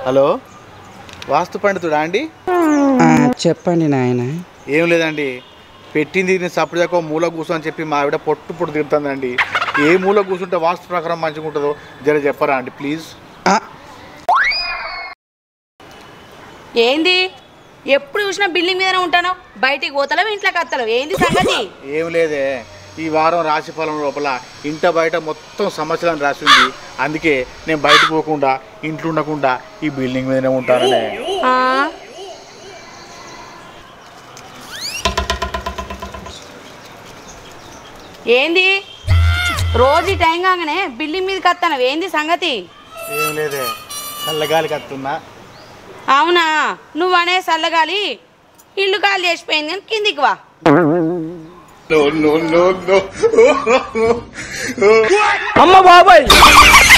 hello వాస్తు పండితుడా అండి ఆ, చెప్పండి నాయన ఏం లేదండి పెట్టింది నేను సపరేట్గా మూల కూర్చో అని చెప్పి మా ఆవిడ పొట్టు పొట్టు తిరుగుతుందండి ఏ మూల కూర్చుంటే వాస్తు ప్రకారం మంచిగా ఉంటుందో జర చెప్పరా అండి ప్లీజ్ ఆ, ఏంది ఎప్పుడు చూసినా బిల్డింగ్ మీదనే ఉంటాను బయటికి పోతలేవు ఇంట్లోకి వస్తలేవు ఏంది సంగతి ఏం లేదే ఈ వారం రాశిఫలం లోపల ఇంట బయట మొత్తం సమస్యలను రాసి ఉంది అందుకే నేను బయటకు పోకుండా ఇంట్లో ఉండకుండా ఈ బిల్డింగ్ మీదనే ఉంటాననే ఆ, ఏంది రోజు ఈ టైం కాగానే బిల్డింగ్ మీదకి వస్తాను ఏంది సంగతి ఏం లేదే చల్లగాలికి వస్తున్నా అవునా నువ్వు అనే చల్లగాలి ఇల్లు ఖాళీ చేసిపోయింది కానీ కిందికి వా అమ్మ బాబాయ్